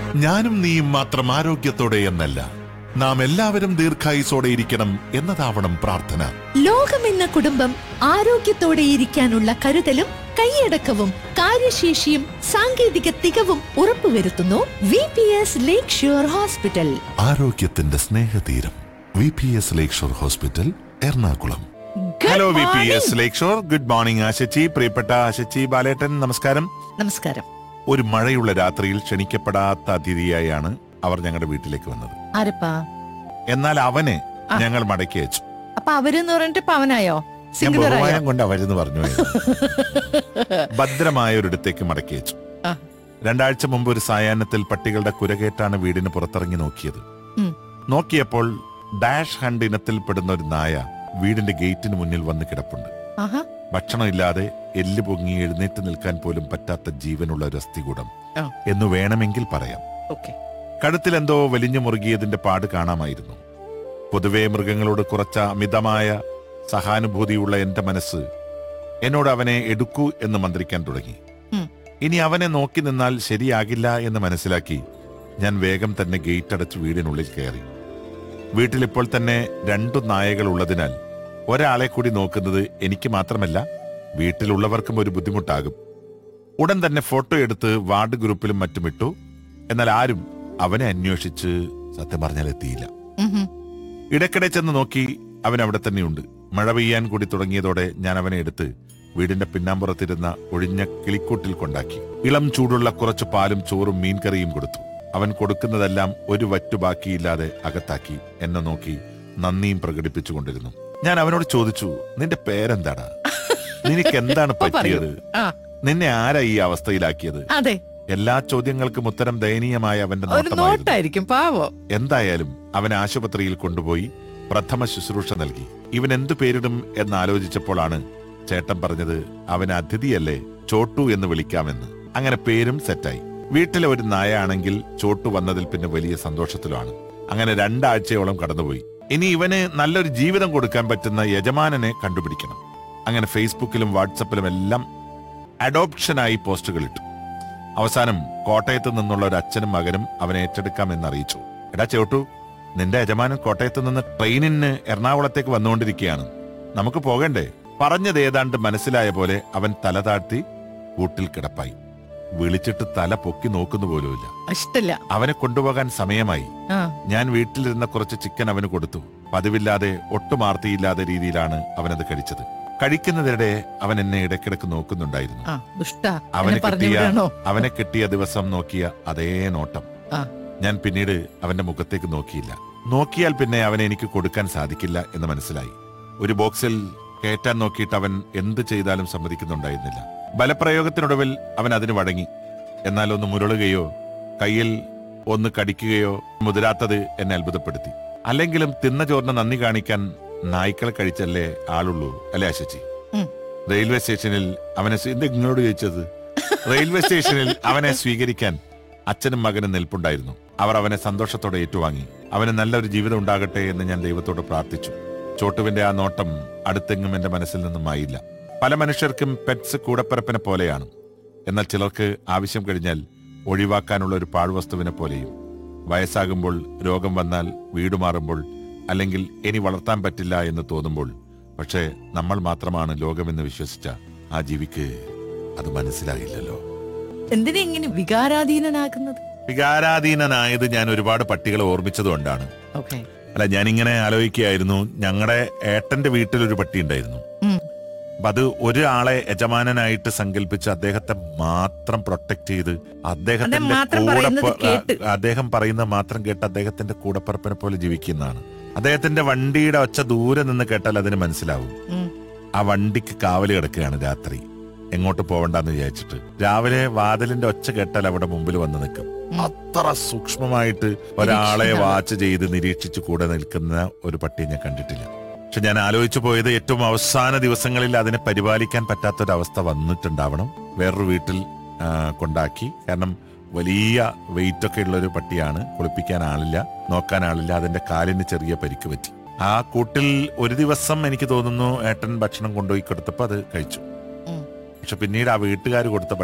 ഞാനും നീയും മാത്രം ആരോഗ്യത്തോടെ എന്നല്ല നാം എല്ലാവരും ദീർഘായുസോടെ ഇരിക്കണം എന്നതാവണം പ്രാർത്ഥന ലോകമെന്ന കുടുംബം ആരോഗ്യത്തോടെ ഇരിക്കാനുള്ള കരുതലും കൈയടക്കവും കാര്യശേഷിയും സാങ്കേതിക തികവും ഉറപ്പുവരുത്തുന്നു V P S lake shore hospital ആരോഗ്യത്തിന്റെ സ്നേഹതീരം V P S lake shore hospital Ernakulam Good hello V P morning. S lake shore good morning ആശച്ചി പ്രിയപ്പെട്ട ആശച്ചി ബാലേട്ടൻ നമസ്കാരം നമസ്കാരം ഒരു മഴയുള്ള രാത്രിയിൽ ക്ഷണിക്കപ്പെടാത്ത അതിഥിയായാണ് അവർ ഞങ്ങളുടെ വീട്ടിലേക്ക് വന്നത് ആരപ്പാ എന്നാൽ അവനെ ആ. ഞങ്ങൾ മടക്കി അയച്ചു അപ്പൊ അവരെന്ന് പറഞ്ഞിട്ട് പവനായോ ഞാൻ സിംഗുലറായോ ബഹുമാനം കൊണ്ട് അവരെന്ന് പറഞ്ഞു ഭദ്രമായ ഒരിടത്തേക്ക് മടക്കി അയച്ചു ആ. രണ്ടാഴ്ച മുമ്പ് ഒരു സായാഹ്നത്തിൽ പട്ടികളുടെ കുരകേറ്റാണ് വീടിന് പുറത്തിറങ്ങി നോക്കിയത് ഉം. നോക്കിയപ്പോൾ ഡാഷ് ഹണ്ട് ഇനത്തിൽപ്പെടുന്ന ഒരു നായ വീടിന്റെ ഗേറ്റിന് മുന്നിൽ വന്ന് കിടപ്പുണ്ട് ആഹാ ഭക്ഷണമില്ലാതെ എല്ല് പൊങ്ങി എഴുന്നേറ്റ് നിൽക്കാൻ പോലും പറ്റാത്ത ജീവനുള്ള ഒരു അസ്ഥികൂടം ആ. എന്ന് വേണമെങ്കിൽ പറയാം ഓക്കെ കഴുത്തിൽ എന്തോ വലിഞ്ഞു മുറുകിയതിന്റെ പാട് കാണാമായിരുന്നു പൊതുവെ മൃഗങ്ങളോട് കുറച്ച അമിതമായ സഹാനുഭൂതിയുള്ള എന്റെ മനസ്സ് എന്നോട് അവനെ എടുക്കൂ എന്ന് മന്ത്രിക്കാൻ തുടങ്ങി ഉം. ഇനി അവനെ നോക്കി നിന്നാൽ ശരിയാകില്ല എന്ന് മനസ്സിലാക്കി ഞാൻ വേഗം തന്നെ ഗേറ്റ് അടച്ച് വീടിനുള്ളിൽ കയറി വീട്ടിലിപ്പോൾ തന്നെ രണ്ടു നായകൾ ഉള്ളതിനാൽ ഒരാളെ കൂടി നോക്കുന്നത് എനിക്ക് മാത്രമല്ല വീട്ടിലുള്ളവർക്കും ഒരു ബുദ്ധിമുട്ടാകും ഉടൻ തന്നെ ഫോട്ടോ എടുത്ത് വാർഡ് ഗ്രൂപ്പിലും മറ്റും ഇട്ടു എന്നാൽ ആരും അവനെ അന്വേഷിച്ച് സത്യം പറഞ്ഞാൽ എത്തിയില്ല ഇടയ്ക്കിടെ ചെന്ന് നോക്കി അവൻ അവിടെ തന്നെയുണ്ട് മഴ പെയ്യാൻ കൂടി തുടങ്ങിയതോടെ ഞാൻ അവനെ എടുത്ത് വീടിന്റെ പിന്നാമ്പുറത്തിരുന്ന ഒഴിഞ്ഞ കിളിക്കൂട്ടിൽ കൊണ്ടാക്കി ഇളം ചൂടുള്ള കുറച്ച് പാലും ചോറും മീൻകറിയും കൊടുത്തു അവൻ കൊടുക്കുന്നതെല്ലാം ഒരു വറ്റു ബാക്കിയില്ലാതെ അകത്താക്കി എന്നെ നോക്കി നന്ദിയും പ്രകടിപ്പിച്ചുകൊണ്ടിരുന്നു ഞാൻ അവനോട് ചോദിച്ചു നിന്റെ പേരെന്താടാ നിനക്ക് എന്താണ് ഓ, പറയൂ. പറ്റിയത് ആ നിന്നെ ആരാ ഈ അവസ്ഥയിലാക്കിയത് അതെ എല്ലാ ചോദ്യങ്ങൾക്കും ഉത്തരം ദയനീയമായ അവന്റെ ഒരു നോട്ടമായിരുന്നു നോട്ടായിരിക്കും പാവോ എന്തായാലും അവൻ ആശുപത്രിയിൽ കൊണ്ടുപോയി പ്രഥമ ശുശ്രൂഷ നൽകി ഇവൻ എന്തു പേരിടും എന്നാലോചിച്ചപ്പോഴാണ് ചേട്ടൻ പറഞ്ഞത് അവൻ അതിഥിയല്ലേ ചോട്ടു എന്ന് വിളിക്കാമെന്ന് അങ്ങനെ പേരും സെറ്റായി വീട്ടിലെ ഒരു നായ ആണെങ്കിൽ ചോട്ടു വന്നതിൽ പിന്നെ വലിയ സന്തോഷത്തിലാണ് അങ്ങനെ രണ്ടാഴ്ചയോളം കടന്നുപോയി ഇനി ഇവന് നല്ലൊരു ജീവിതം കൊടുക്കാൻ പറ്റുന്ന യജമാനനെ കണ്ടുപിടിക്കണം അങ്ങനെ ഫേസ്ബുക്കിലും വാട്സപ്പിലും എല്ലാം അഡോപ്ഷനായി പോസ്റ്റുകൾ ഇട്ടു അവസാനം കോട്ടയത്ത് നിന്നുള്ള ഒരു അച്ഛനും മകനും അവനെ ഏറ്റെടുക്കാമെന്ന് അറിയിച്ചു എടാ ചോട്ടു നിന്റെ യജമാനൻ കോട്ടയത്ത് നിന്ന് ട്രെയിനിന് എറണാകുളത്തേക്ക് വന്നുകൊണ്ടിരിക്കുകയാണ് നമുക്ക് പോകണ്ടേ പറഞ്ഞത് ഏതാണ്ട് മനസ്സിലായ പോലെ അവൻ തല താഴ്ത്തി കൂട്ടിൽ കിടപ്പായി വിളിച്ചിട്ട് തല പൊക്കി നോക്കുന്നു പോലുമില്ല ഇഷ്ടല്ല അവനെ കൊണ്ടുപോകാൻ സമയമായി ആ ഞാൻ വീട്ടിലിരുന്ന കുറച്ച് ചിക്കൻ അവന് കൊടുത്തു പതിവില്ലാതെ ഒട്ടും ആർത്തിയില്ലാത്ത രീതിയിലാണ് അവനത് കഴിച്ചത് കഴിക്കുന്നതിനിടെ അവൻ എന്നെ ഇടയ്ക്കിടയ്ക്ക് നോക്കുന്നുണ്ടായിരുന്നു ആ ദുഷ്ട അവന് എന്നെ പറഞ്ഞു കിട്ടിയ വിടണോ അവനെ കിട്ടിയ ദിവസം നോക്കിയ അതേ നോട്ടം ആ. ഞാൻ പിന്നീട് അവന്റെ മുഖത്തേക്ക് നോക്കിയില്ല നോക്കിയാൽ പിന്നെ അവനെ എനിക്ക് കൊടുക്കാൻ സാധിക്കില്ല എന്ന് മനസ്സിലായി ഒരു ബോക്സിൽ കയറ്റാൻ നോക്കിയിട്ട് അവൻ എന്ത് ചെയ്താലും സമ്മതിക്കുന്നുണ്ടായിരുന്നില്ല ബലപ്രയോഗത്തിനൊടുവിൽ അവൻ അതിന് വഴങ്ങി എന്നാൽ ഒന്ന് മുരളുകയോ കയ്യിൽ ഒന്ന് കടിക്കുകയോ മുതിരാത്തത് എന്നെ അത്ഭുതപ്പെടുത്തി അല്ലെങ്കിലും തിന്ന ചോറിന് നന്ദി കാണിക്കാൻ നായ്ക്കൾ കഴിച്ചല്ലേ ആളുള്ളൂ അല്ലേ അശച്ചി ഉം. റെയിൽവേ സ്റ്റേഷനിൽ അവനെ സ്വീ- എന്താ ഇങ്ങോട്ട് ചോദിച്ചത് റെയിൽവേ സ്റ്റേഷനിൽ അവനെ സ്വീകരിക്കാൻ അച്ഛനും മകനും നിൽപ്പുണ്ടായിരുന്നു അവർ അവനെ സന്തോഷത്തോടെ ഏറ്റുവാങ്ങി അവന് നല്ലൊരു ജീവിതം ഉണ്ടാകട്ടെ എന്ന് ഞാൻ ദൈവത്തോട് പ്രാർത്ഥിച്ചു ചോട്ടുവിന്റെ ആ നോട്ടം അടുത്തെങ്ങും എന്റെ മനസ്സിൽ നിന്നും ആയില്ല പല മനുഷ്യർക്കും പെറ്റ്സ് കൂടപ്പിറപ്പിനെ പോലെയാണ് എന്നാൽ ചിലർക്ക് ആവശ്യം കഴിഞ്ഞാൽ ഒഴിവാക്കാനുള്ള ഒരു പാഴ്വസ്തുവിനെ പോലെയും വയസ്സാകുമ്പോൾ രോഗം വന്നാൽ വീട് മാറുമ്പോൾ അല്ലെങ്കിൽ ഇനി വളർത്താൻ പറ്റില്ല എന്ന് തോന്നുമ്പോൾ പക്ഷേ നമ്മൾ മാത്രമാണ് ലോകമെന്ന് വിശ്വസിച്ച ആ ജീവിക്ക് അത് മനസ്സിലായില്ലല്ലോ എന്തിനാ ഇങ്ങനെ വികാരാധീനനാക്കുന്നത് വികാരാധീനനായത് ഞാൻ ഒരുപാട് പട്ടികളെ ഓർമ്മിച്ചതുകൊണ്ടാണ് ഓക്കെ അല്ല ഞാനിങ്ങനെ ആലോചിക്കുകയായിരുന്നു ഞങ്ങളുടെ ഏട്ടന്റെ വീട്ടിലൊരു പട്ടി ഉണ്ടായിരുന്നു അപ്പൊ അത് ഒരാളെ യജമാനനായിട്ട് സങ്കല്പിച്ച് അദ്ദേഹത്തെ മാത്രം പ്രൊട്ടക്ട് ചെയ്ത് അദ്ദേഹത്തിന്റെ മാത്രം കൂടെ പറയുന്നത് കേട്ട്. അദ്ദേഹം പറയുന്നത് മാത്രം കേട്ട് അദ്ദേഹത്തിന്റെ കൂടപ്പറപ്പിനെ പോലെ ജീവിക്കുന്നതാണ് അദ്ദേഹത്തിന്റെ വണ്ടിയുടെ ഒച്ച ദൂരെ നിന്ന് കേട്ടാൽ അതിന് മനസ്സിലാവും ആ വണ്ടിക്ക് കാവല് കിടക്കുകയാണ് രാത്രി എങ്ങോട്ട് പോവണ്ടെന്ന് വിചാരിച്ചിട്ട് രാവിലെ വാതിലിന്റെ ഒച്ച കേട്ടാൽ അവിടെ മുമ്പിൽ വന്ന് നിൽക്കും അത്ര സൂക്ഷ്മമായിട്ട് ഒരാളെ നിരീക്ഷിക്കുന്ന വാച്ച് ചെയ്ത് നിരീക്ഷിച്ച് കൂടെ നിൽക്കുന്ന ഒരു പട്ടിയെ ഞാൻ കണ്ടിട്ടില്ല പക്ഷെ ഞാൻ ആലോചിച്ചു പോയത് ഏറ്റവും അവസാന ദിവസങ്ങളിൽ അതിനെ പരിപാലിക്കാൻ പറ്റാത്തൊരവസ്ഥ വന്നിട്ടുണ്ടാവണം വേറൊരു വീട്ടിൽ ആ, കൊണ്ടാക്കി കാരണം വലിയ വെയിറ്റ് ഒക്കെ ഉള്ള ഒരു പട്ടിയാണ് കുളിപ്പിക്കാൻ ആളില്ല നോക്കാൻ ആളില്ല അതിന്റെ കാലിന് ചെറിയ പരിക്ക് പറ്റി ആ കൂട്ടിൽ ഒരു ദിവസം എനിക്ക് തോന്നുന്നു ഏട്ടൻ ഭക്ഷണം കൊണ്ടുപോയി കൊടുത്തപ്പോ അത് കഴിച്ചു ഉം. പക്ഷെ പിന്നീട് ആ വീട്ടുകാർ കൊടുത്ത